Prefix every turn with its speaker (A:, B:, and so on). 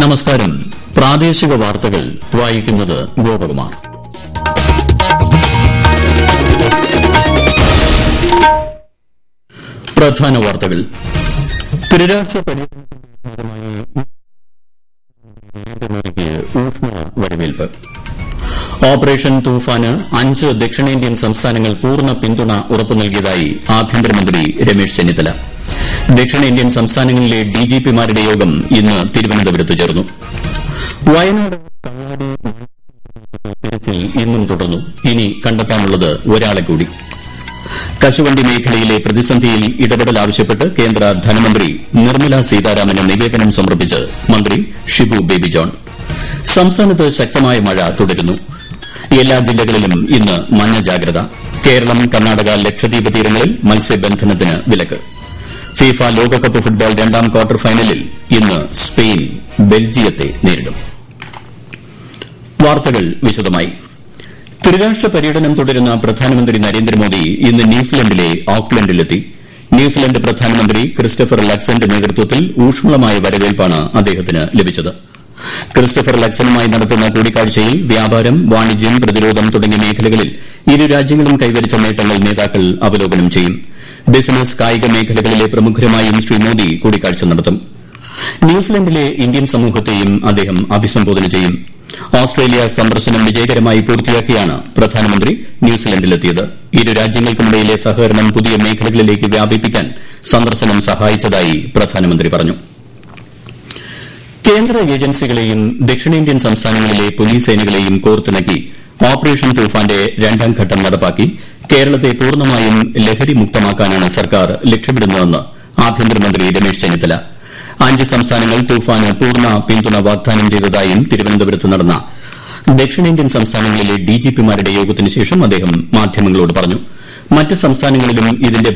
A: നമസ്കാരം പ്രാദേശിക വാർത്തകൾ വായിക്കുന്നത് ഗോപകുമാർ പ്രധാന വാർത്തകൾ ത്രിരാഷ്ട്ര പര്യടനത്തിന്റെ ഭാഗമായി നരേന്ദ്രമോദിക്ക് ഊഷ്മ വരവേൽപ്പ് ഓപ്പറേഷൻ തൂഫാന് അഞ്ച് ദക്ഷിണേന്ത്യൻ സംസ്ഥാനങ്ങൾ പൂർണ്ണ പിന്തുണ ഉറപ്പു നൽകിയതായി ആഭ്യന്തരമന്ത്രി രമേശ് ചെന്നിത്തല ദക്ഷിണേന്ത്യൻ സംസ്ഥാനങ്ങളിലെ ഡിജിപിമാരുടെ യോഗം ഇന്ന് തിരുവനന്തപുരത്ത് ചേർന്നു വയനാട് കള്ളാടി തിരച്ചിൽ ഇന്നും തുടർന്നു ഇനി കണ്ടെത്താനുള്ളത് ഒരാളെ കൂടി കശുവണ്ടി മേഖലയിലെ പ്രതിസന്ധിയിൽ ഇടപെടൽ ആവശ്യപ്പെട്ട് കേന്ദ്ര ധനമന്ത്രി നിർമ്മല സീതാരാമന് നിവേദനം സമർപ്പിച്ച് മന്ത്രി ഷിബു ബേബി ജോൺ സംസ്ഥാനത്ത് ശക്തമായ മഴ തുടരുന്നു എല്ലാ ജില്ലകളിലും ഇന്ന് മഞ്ഞ ജാഗ്രത കേരളം കർണാടക ലക്ഷദ്വീപ് തീരങ്ങളിൽ മത്സ്യബന്ധനത്തിന് വിലക്ക് ഫിഫ ലോകകപ്പ് ഫുട്ബോൾ രണ്ടാം ക്വാർട്ടർ ഫൈനലിൽ ഇന്ന് സ്പെയിൻ ബെൽജിയത്തെ നേരിടും വാർത്തകൾ വിശദമായി ത്രിരാഷ്ട്ര പര്യടനം തുടരുന്ന പ്രധാനമന്ത്രി നരേന്ദ്രമോദി ഇന്ന് ന്യൂസിലൻഡിലെ ഓക്ലൻഡിലെത്തി ന്യൂസിലൻഡ് പ്രധാനമന്ത്രി ക്രിസ്റ്റഫർ ലക്സന്റെ നേതൃത്വത്തിൽ ഊഷ്മളമായ വരവേൽപ്പാണ് അദ്ദേഹത്തിന് ലഭിച്ചത് ക്രിസ്റ്റഫർ ലക്സനുമായി നടത്തുന്ന കൂടിക്കാഴ്ചയിൽ വ്യാപാരം വാണിജ്യം പ്രതിരോധം തുടങ്ങിയ മേഖലകളിൽ ഇരു രാജ്യങ്ങളും കൈവരിച്ച നേട്ടങ്ങൾ നേതാക്കൾ അവലോകനം ചെയ്യും ബിസിനസ് കായിക മേഖലകളിലെ പ്രമുഖരുമായും ശ്രീ മോദി കൂടിക്കാഴ്ച നടത്തും ന്യൂസിലൻഡിലെ ഇന്ത്യൻ സമൂഹത്തെയും അദ്ദേഹം അഭിസംബോധന ചെയ്യും ഓസ്ട്രേലിയ സന്ദർശനം വിജയകരമായി പൂർത്തിയാക്കിയാണ് പ്രധാനമന്ത്രി ന്യൂസിലൻഡിലെത്തിയത് ഇരു രാജ്യങ്ങൾക്കുമിടയിലെ സഹകരണം പുതിയ മേഖലകളിലേക്ക് വ്യാപിപ്പിക്കാൻ സന്ദർശനം സഹായിച്ചതായി പ്രധാനമന്ത്രി പറഞ്ഞു കേന്ദ്ര ഏജൻസികളെയും ദക്ഷിണേന്ത്യൻ സംസ്ഥാനങ്ങളിലെ പോലീസ് സേനകളെയും കോർത്തിണക്കി ഓപ്പറേഷൻ തൂഫാന്റെ രണ്ടാം ഘട്ടം നടപ്പാക്കി കേരളത്തെ പൂർണ്ണമായും ലഹരി മുക്തമാക്കാനാണ് സർക്കാർ ലക്ഷ്യമിടുന്നതെന്ന് ആഭ്യന്തരമന്ത്രി രമേശ് ചെന്നിത്തല അഞ്ച് സംസ്ഥാനങ്ങൾ തൂഫാന് പൂർണ്ണ പിന്തുണ വാഗ്ദാനം ചെയ്തതായും തിരുവനന്തപുരത്ത് നടന്ന ദക്ഷിണേന്ത്യൻ സംസ്ഥാനങ്ങളിലെ ഡിജിപിമാരുടെ യോഗത്തിന് ശേഷം അദ്ദേഹം മാധ്യമങ്ങളോട് പറഞ്ഞു മറ്റ് സംസ്ഥാനങ്ങളിലും ഇതിന്റെ